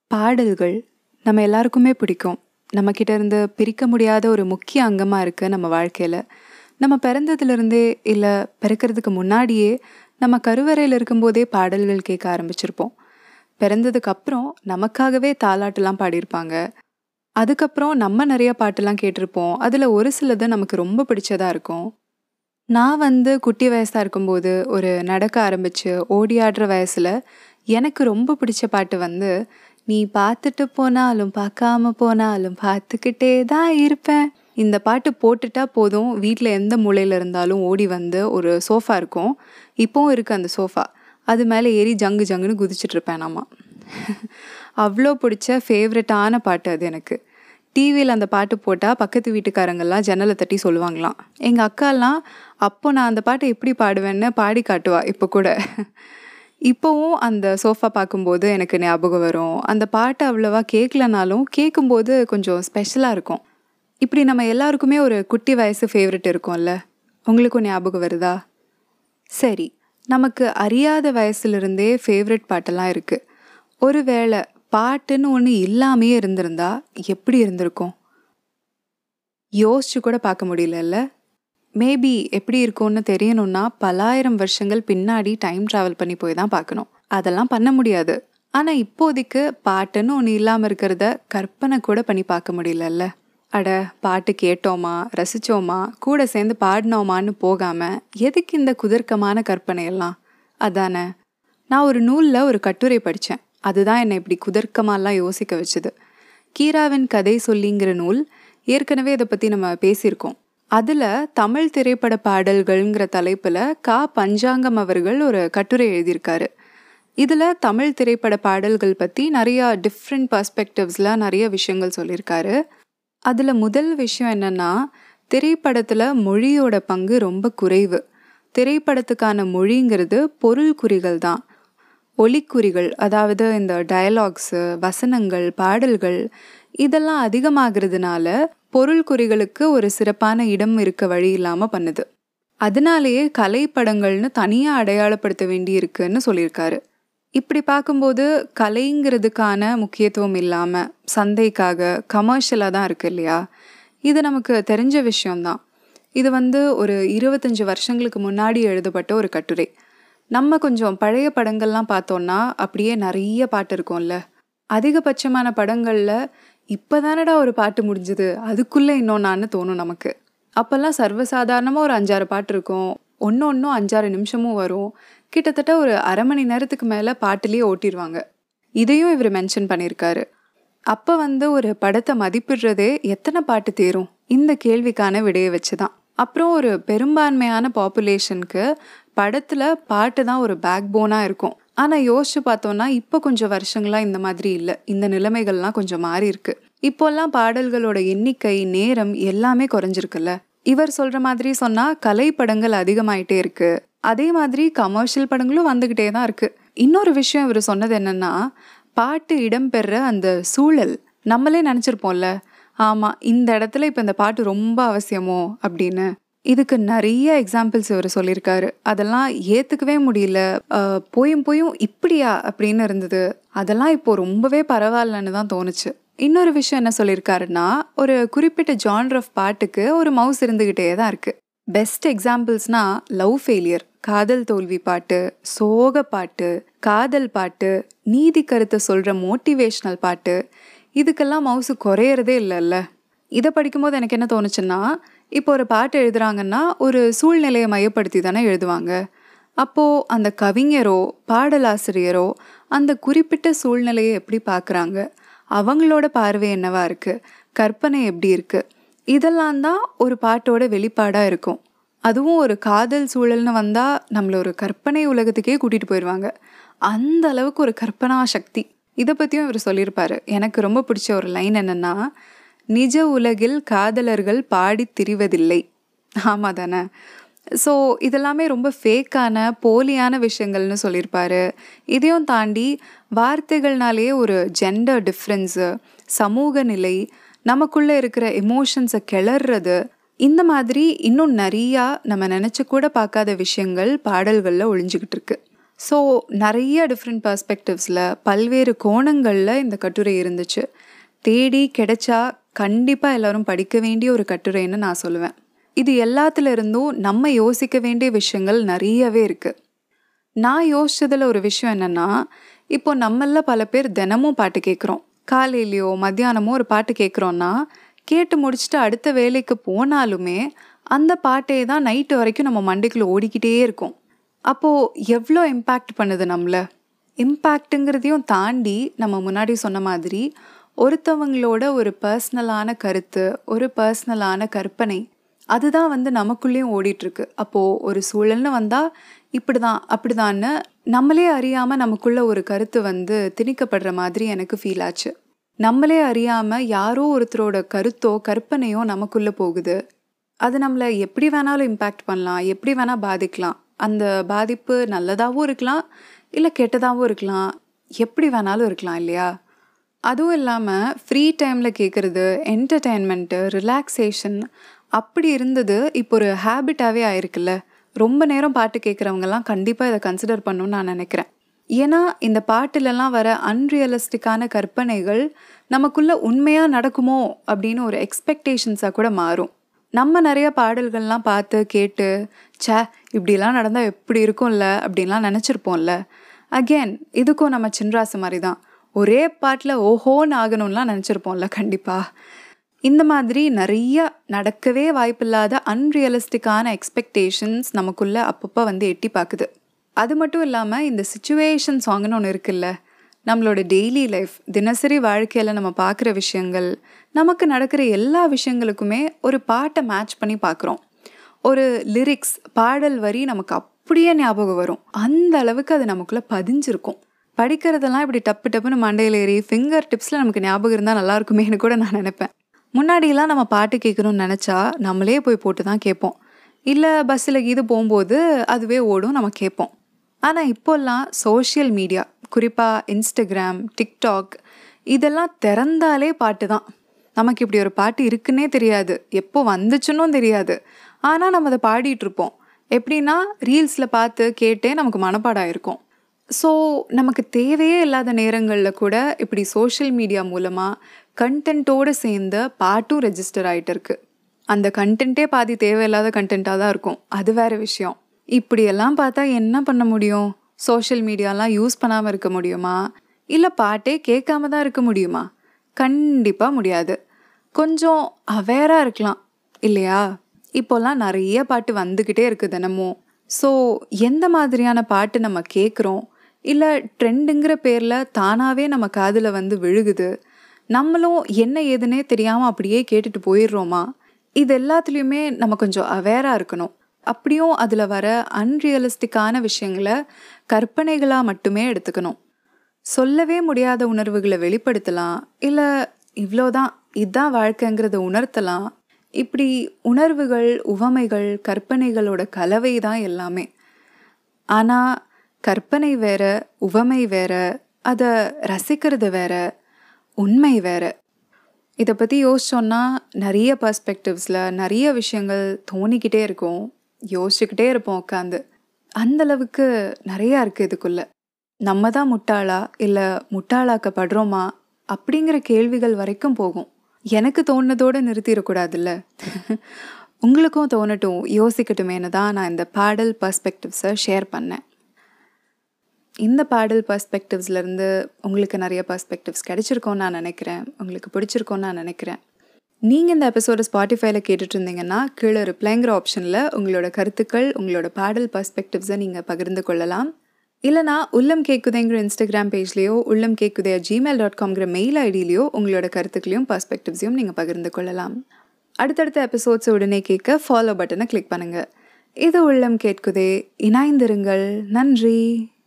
பாடல்கள் நம்ம எல்லாருக்குமே பிடிக்கும் நம்மக்கிட்ட இருந்து பிரிக்க முடியாத ஒரு முக்கிய அங்கமாக இருக்குது நம்ம வாழ்க்கையில் நம்ம பிறந்ததுலேருந்தே இல்லை பிறக்கிறதுக்கு முன்னாடியே நம்ம கருவறையில் இருக்கும்போதே பாடல்கள் கேட்க ஆரம்பிச்சிருப்போம் பிறந்ததுக்கு அப்புறம் நமக்காகவே தாலாட்டுலாம் பாடியிருப்பாங்க அதுக்கப்புறம் நம்ம நிறைய பாட்டுலாம் கேட்டிருப்போம் அதில் ஒரு சிலது நமக்கு ரொம்ப பிடிச்சதா இருக்கும் நான் வந்து குட்டி வயசாக இருக்கும்போது ஒரு நடக்க ஆரம்பித்து ஓடி ஆடுற வயசில் எனக்கு ரொம்ப பிடிச்ச பாட்டு வந்து நீ பார்த்துட்டு போனாலும் பார்க்காம போனாலும் பார்த்துக்கிட்டே தான் இருப்பேன் இந்த பாட்டு போட்டுட்டா போதும் வீட்டில் எந்த மூலையில் இருந்தாலும் ஓடி வந்து ஒரு சோஃபா இருக்கும் இப்போவும் இருக்குது அந்த சோஃபா அது மேலே ஏறி ஜங்கு ஜங்குன்னு குதிச்சிட்டு இருப்பேன் நாம அவ்வளோ பிடிச்ச ஃபேவரட்டான பாட்டு அது எனக்கு டிவியில் அந்த பாட்டு போட்டால் பக்கத்து வீட்டுக்காரங்கெல்லாம் ஜன்னலை தட்டி சொல்லுவாங்களாம் எங்கள் அக்காலாம் அப்போ நான் அந்த பாட்டை எப்படி பாடுவேன்னு பாடி காட்டுவா இப்போ கூட இப்போவும் அந்த சோஃபா பார்க்கும்போது எனக்கு ஞாபகம் வரும் அந்த பாட்டை அவ்வளோவா கேட்கலனாலும் கேட்கும்போது கொஞ்சம் ஸ்பெஷலாக இருக்கும் இப்படி நம்ம எல்லாருக்குமே ஒரு குட்டி வயசு ஃபேவரட் இருக்கும்ல உங்களுக்கும் ஞாபகம் வருதா சரி நமக்கு அறியாத வயசுலேருந்தே ஃபேவரட் பாட்டெல்லாம் இருக்குது ஒருவேளை பாட்டுன்னு ஒன்று இல்லாமையே இருந்திருந்தா எப்படி இருந்திருக்கும் யோசிச்சு கூட பார்க்க முடியலல்ல மேபி எப்படி இருக்கும்னு தெரியணும்னா பலாயிரம் வருஷங்கள் பின்னாடி டைம் ட்ராவல் பண்ணி போய் தான் பார்க்கணும் அதெல்லாம் பண்ண முடியாது ஆனால் இப்போதைக்கு பாட்டுன்னு ஒன்று இல்லாமல் இருக்கிறத கற்பனை கூட பண்ணி பார்க்க முடியலல்ல அட பாட்டு கேட்டோமா ரசிச்சோமா கூட சேர்ந்து பாடினோமான்னு போகாமல் எதுக்கு இந்த குதர்க்கமான கற்பனையெல்லாம் அதானே நான் ஒரு நூலில் ஒரு கட்டுரை படித்தேன் அதுதான் என்னை இப்படி குதர்க்கமாலாம் யோசிக்க வச்சுது கீராவின் கதை சொல்லிங்கிற நூல் ஏற்கனவே இதை பற்றி நம்ம பேசியிருக்கோம் அதில் தமிழ் திரைப்பட பாடல்கள்ங்கிற தலைப்பில் கா பஞ்சாங்கம் அவர்கள் ஒரு கட்டுரை எழுதியிருக்காரு இதில் தமிழ் திரைப்பட பாடல்கள் பற்றி நிறையா டிஃப்ரெண்ட் பர்ஸ்பெக்டிவ்ஸில் நிறைய விஷயங்கள் சொல்லியிருக்காரு அதில் முதல் விஷயம் என்னென்னா திரைப்படத்தில் மொழியோட பங்கு ரொம்ப குறைவு திரைப்படத்துக்கான மொழிங்கிறது பொருள் குறிகள் தான் ஒலிக்குறிகள் அதாவது இந்த டயலாக்ஸு வசனங்கள் பாடல்கள் இதெல்லாம் அதிகமாகிறதுனால பொருள் குறிகளுக்கு ஒரு சிறப்பான இடம் இருக்க வழி இல்லாமல் பண்ணுது அதனாலேயே கலை படங்கள்னு தனியாக அடையாளப்படுத்த வேண்டி இருக்குன்னு சொல்லியிருக்காரு இப்படி பார்க்கும்போது கலைங்கிறதுக்கான முக்கியத்துவம் இல்லாமல் சந்தைக்காக கமர்ஷியலாக தான் இருக்கு இல்லையா இது நமக்கு தெரிஞ்ச விஷயம்தான் இது வந்து ஒரு இருபத்தஞ்சி வருஷங்களுக்கு முன்னாடி எழுதப்பட்ட ஒரு கட்டுரை நம்ம கொஞ்சம் பழைய படங்கள்லாம் பார்த்தோன்னா அப்படியே நிறைய பாட்டு இருக்கும்ல அதிகபட்சமான படங்களில் இப்போ தானடா ஒரு பாட்டு முடிஞ்சுது அதுக்குள்ளே இன்னொன்னான்னு தோணும் நமக்கு அப்போல்லாம் சர்வசாதாரணமாக ஒரு அஞ்சாறு பாட்டு இருக்கும் ஒன்று ஒன்றும் அஞ்சாறு நிமிஷமும் வரும் கிட்டத்தட்ட ஒரு அரை மணி நேரத்துக்கு மேலே பாட்டிலேயே ஓட்டிடுவாங்க இதையும் இவர் மென்ஷன் பண்ணியிருக்காரு அப்போ வந்து ஒரு படத்தை மதிப்பிடுறதே எத்தனை பாட்டு தேரும் இந்த கேள்விக்கான விடையை வச்சு தான் அப்புறம் ஒரு பெரும்பான்மையான பாப்புலேஷனுக்கு படத்தில் பாட்டு தான் ஒரு பேக் போனாக இருக்கும் ஆனால் யோசிச்சு பார்த்தோன்னா இப்போ கொஞ்சம் வருஷங்களாக இந்த மாதிரி இல்லை இந்த நிலைமைகள்லாம் கொஞ்சம் மாறி இருக்கு இப்போல்லாம் பாடல்களோட எண்ணிக்கை நேரம் எல்லாமே குறைஞ்சிருக்குல்ல இவர் சொல்ற மாதிரி சொன்னா கலை படங்கள் அதிகமாயிட்டே இருக்கு அதே மாதிரி கமர்ஷியல் படங்களும் வந்துகிட்டே தான் இருக்கு இன்னொரு விஷயம் இவர் சொன்னது என்னன்னா பாட்டு இடம்பெற அந்த சூழல் நம்மளே நினச்சிருப்போம்ல ஆமாம் இந்த இடத்துல இப்போ இந்த பாட்டு ரொம்ப அவசியமோ அப்படின்னு இதுக்கு நிறைய எக்ஸாம்பிள்ஸ் இவர் சொல்லியிருக்காரு அதெல்லாம் ஏற்றுக்கவே முடியல போயும் போயும் இப்படியா அப்படின்னு இருந்தது அதெல்லாம் இப்போ ரொம்பவே பரவாயில்லன்னு தான் தோணுச்சு இன்னொரு விஷயம் என்ன சொல்லியிருக்காருன்னா ஒரு குறிப்பிட்ட ஜான்ர் ஆஃப் பாட்டுக்கு ஒரு மவுஸ் இருந்துக்கிட்டே தான் இருக்குது பெஸ்ட் எக்ஸாம்பிள்ஸ்னா லவ் ஃபெயிலியர் காதல் தோல்வி பாட்டு சோக பாட்டு காதல் பாட்டு நீதி கருத்தை சொல்கிற மோட்டிவேஷ்னல் பாட்டு இதுக்கெல்லாம் மவுசு குறையறதே இல்லைல்ல இதை படிக்கும்போது எனக்கு என்ன தோணுச்சுன்னா இப்போ ஒரு பாட்டு எழுதுறாங்கன்னா ஒரு சூழ்நிலையை மையப்படுத்தி தானே எழுதுவாங்க அப்போது அந்த கவிஞரோ பாடலாசிரியரோ அந்த குறிப்பிட்ட சூழ்நிலையை எப்படி பார்க்குறாங்க அவங்களோட பார்வை என்னவா இருக்குது கற்பனை எப்படி இருக்குது இதெல்லாம் தான் ஒரு பாட்டோட வெளிப்பாடாக இருக்கும் அதுவும் ஒரு காதல் சூழல்னு வந்தால் நம்மளை ஒரு கற்பனை உலகத்துக்கே கூட்டிகிட்டு போயிடுவாங்க அந்த அளவுக்கு ஒரு கற்பனா சக்தி இதை பற்றியும் இவர் சொல்லியிருப்பாரு எனக்கு ரொம்ப பிடிச்ச ஒரு லைன் என்னென்னா நிஜ உலகில் காதலர்கள் பாடி திரிவதில்லை ஆமாம் தானே ஸோ இதெல்லாமே ரொம்ப ஃபேக்கான போலியான விஷயங்கள்னு சொல்லியிருப்பாரு இதையும் தாண்டி வார்த்தைகள்னாலேயே ஒரு ஜெண்டர் டிஃப்ரென்ஸு சமூக நிலை நமக்குள்ளே இருக்கிற எமோஷன்ஸை கிளறது இந்த மாதிரி இன்னும் நிறையா நம்ம நினச்சி கூட பார்க்காத விஷயங்கள் பாடல்களில் ஒளிஞ்சிக்கிட்டு இருக்கு ஸோ நிறைய டிஃப்ரெண்ட் பர்ஸ்பெக்டிவ்ஸில் பல்வேறு கோணங்களில் இந்த கட்டுரை இருந்துச்சு தேடி கிடைச்சா கண்டிப்பாக எல்லாரும் படிக்க வேண்டிய ஒரு கட்டுரைன்னு நான் சொல்லுவேன் இது எல்லாத்துல இருந்தும் நம்ம யோசிக்க வேண்டிய விஷயங்கள் நிறையவே இருக்குது நான் யோசிச்சதில் ஒரு விஷயம் என்னென்னா இப்போ நம்மள பல பேர் தினமும் பாட்டு கேட்குறோம் காலையிலையோ மத்தியானமோ ஒரு பாட்டு கேட்குறோன்னா கேட்டு முடிச்சுட்டு அடுத்த வேலைக்கு போனாலுமே அந்த பாட்டே தான் நைட்டு வரைக்கும் நம்ம மண்டைக்குள்ளே ஓடிக்கிட்டே இருக்கும் அப்போது எவ்வளோ இம்பேக்ட் பண்ணுது நம்மளை இம்பேக்ட்டுங்கிறதையும் தாண்டி நம்ம முன்னாடி சொன்ன மாதிரி ஒருத்தவங்களோட ஒரு பர்சனலான கருத்து ஒரு பர்சனலான கற்பனை அதுதான் வந்து நமக்குள்ளேயும் ஓடிட்டுருக்கு அப்போது ஒரு சூழல்னு வந்தால் இப்படி தான் அப்படிதான்னு நம்மளே அறியாமல் நமக்குள்ள ஒரு கருத்து வந்து திணிக்கப்படுற மாதிரி எனக்கு ஃபீல் ஆச்சு நம்மளே அறியாமல் யாரோ ஒருத்தரோட கருத்தோ கற்பனையோ நமக்குள்ளே போகுது அது நம்மளை எப்படி வேணாலும் இம்பேக்ட் பண்ணலாம் எப்படி வேணால் பாதிக்கலாம் அந்த பாதிப்பு நல்லதாகவும் இருக்கலாம் இல்லை கெட்டதாகவும் இருக்கலாம் எப்படி வேணாலும் இருக்கலாம் இல்லையா அதுவும் இல்லாமல் ஃப்ரீ டைமில் கேட்குறது என்டர்டெயின்மெண்ட்டு ரிலாக்ஸேஷன் அப்படி இருந்தது இப்போ ஒரு ஹேபிட்டாகவே ஆயிருக்குல்ல ரொம்ப நேரம் பாட்டு கேட்குறவங்கலாம் கண்டிப்பாக இதை கன்சிடர் பண்ணணும்னு நான் நினைக்கிறேன் ஏன்னா இந்த பாட்டுலலாம் வர அன்ரியலிஸ்டிக்கான கற்பனைகள் நமக்குள்ள உண்மையாக நடக்குமோ அப்படின்னு ஒரு எக்ஸ்பெக்டேஷன்ஸாக கூட மாறும் நம்ம நிறைய பாடல்கள்லாம் பார்த்து கேட்டு சே இப்படிலாம் நடந்தால் எப்படி இருக்கும்ல அப்படின்லாம் நினச்சிருப்போம்ல அகெயின் இதுக்கும் நம்ம சின்ராசு மாதிரி தான் ஒரே பாட்டில் ஓஹோன்னு ஆகணும்லாம் நினச்சிருப்போம்ல கண்டிப்பாக இந்த மாதிரி நிறைய நடக்கவே வாய்ப்பில்லாத அன்ரியலிஸ்டிக்கான எக்ஸ்பெக்டேஷன்ஸ் நமக்குள்ளே அப்பப்போ வந்து எட்டி பார்க்குது அது மட்டும் இல்லாமல் இந்த சுச்சுவேஷன் சாங்னு ஒன்று இருக்குல்ல நம்மளோட டெய்லி லைஃப் தினசரி வாழ்க்கையில் நம்ம பார்க்குற விஷயங்கள் நமக்கு நடக்கிற எல்லா விஷயங்களுக்குமே ஒரு பாட்டை மேட்ச் பண்ணி பார்க்குறோம் ஒரு லிரிக்ஸ் பாடல் வரி நமக்கு அப்படியே ஞாபகம் வரும் அந்த அளவுக்கு அது நமக்குள்ளே பதிஞ்சிருக்கும் படிக்கிறதெல்லாம் இப்படி டப்பு டப்புன்னு மண்டையில் ஏறி ஃபிங்கர் டிப்ஸில் நமக்கு ஞாபகம் இருந்தால் நல்லா இருக்குமேனு கூட நான் நினைப்பேன் முன்னாடியெல்லாம் நம்ம பாட்டு கேட்கணும்னு நினச்சா நம்மளே போய் போட்டு தான் கேட்போம் இல்லை பஸ்ஸில் கீது போகும்போது அதுவே ஓடும் நம்ம கேட்போம் ஆனால் இப்போல்லாம் சோஷியல் மீடியா குறிப்பாக இன்ஸ்டாகிராம் டிக்டாக் இதெல்லாம் திறந்தாலே பாட்டு தான் நமக்கு இப்படி ஒரு பாட்டு இருக்குன்னே தெரியாது எப்போ வந்துச்சுன்னும் தெரியாது ஆனால் நம்ம அதை பாடிட்டுருப்போம் எப்படின்னா ரீல்ஸில் பார்த்து கேட்டே நமக்கு மனப்பாடம் ஆயிருக்கும் ஸோ நமக்கு தேவையே இல்லாத நேரங்களில் கூட இப்படி சோஷியல் மீடியா மூலமாக கண்டென்ட்டோடு சேர்ந்த பாட்டும் ரெஜிஸ்டர் ஆகிட்டு இருக்கு அந்த கண்டென்ட்டே பாதி தேவையில்லாத கண்டென்ட்டாக தான் இருக்கும் அது வேறு விஷயம் இப்படியெல்லாம் பார்த்தா என்ன பண்ண முடியும் சோஷியல் மீடியாலாம் யூஸ் பண்ணாமல் இருக்க முடியுமா இல்லை பாட்டே கேட்காம தான் இருக்க முடியுமா கண்டிப்பாக முடியாது கொஞ்சம் அவேராக இருக்கலாம் இல்லையா இப்போல்லாம் நிறைய பாட்டு வந்துக்கிட்டே இருக்குது தினமும் ஸோ எந்த மாதிரியான பாட்டு நம்ம கேட்குறோம் இல்லை ட்ரெண்டுங்கிற பேரில் தானாகவே நம்ம காதில் வந்து விழுகுது நம்மளும் என்ன ஏதுன்னே தெரியாமல் அப்படியே கேட்டுட்டு போயிடுறோமா இது எல்லாத்துலேயுமே நம்ம கொஞ்சம் அவேராக இருக்கணும் அப்படியும் அதில் வர அன்ரியலிஸ்டிக்கான விஷயங்களை கற்பனைகளாக மட்டுமே எடுத்துக்கணும் சொல்லவே முடியாத உணர்வுகளை வெளிப்படுத்தலாம் இல்லை இவ்வளோதான் இதுதான் வாழ்க்கைங்கிறத உணர்த்தலாம் இப்படி உணர்வுகள் உவமைகள் கற்பனைகளோட கலவை தான் எல்லாமே ஆனால் கற்பனை வேற உவமை வேற அதை ரசிக்கிறது வேற உண்மை வேற இதை பற்றி யோசிச்சோன்னா நிறைய பர்ஸ்பெக்டிவ்ஸில் நிறைய விஷயங்கள் தோணிக்கிட்டே இருக்கும் யோசிச்சுக்கிட்டே இருப்போம் உட்காந்து அந்தளவுக்கு நிறையா இருக்குது இதுக்குள்ள நம்ம தான் முட்டாளா இல்லை முட்டாளாக்கப்படுறோமா அப்படிங்கிற கேள்விகள் வரைக்கும் போகும் எனக்கு தோணுனதோடு நிறுத்திடக்கூடாதுல்ல உங்களுக்கும் தோணட்டும் யோசிக்கட்டுமேனு தான் நான் இந்த பாடல் பர்ஸ்பெக்டிவ்ஸை ஷேர் பண்ணேன் இந்த பாடல் பர்ஸ்பெக்டிவ்ஸ்லேருந்து உங்களுக்கு நிறைய பர்ஸ்பெக்டிவ்ஸ் கிடைச்சிருக்கோன்னு நான் நினைக்கிறேன் உங்களுக்கு பிடிச்சிருக்கோன்னு நான் நினைக்கிறேன் நீங்கள் இந்த எபிசோடு ஸ்பாட்டிஃபைல கேட்டுட்டு இருந்தீங்கன்னா கீழே ரிப்ளைங்கிற ஆப்ஷனில் உங்களோட கருத்துக்கள் உங்களோட பாடல் பர்ஸ்பெக்டிவ்ஸை நீங்கள் பகிர்ந்து கொள்ளலாம் இல்லைனா உள்ளம் கேட்குதேங்கிற இன்ஸ்டாகிராம் பேஜ்லேயோ உள்ளம் கேட்குதே ஜிமெயில் டாட் காம்ங்கிற மெயில் ஐடியிலையோ உங்களோட கருத்துக்களையும் பர்ஸ்பெக்டிவ்ஸையும் நீங்கள் பகிர்ந்து கொள்ளலாம் அடுத்தடுத்த எபிசோட்ஸை உடனே கேட்க ஃபாலோ பட்டனை கிளிக் பண்ணுங்கள் இது உள்ளம் கேட்குதே இணைந்திருங்கள் நன்றி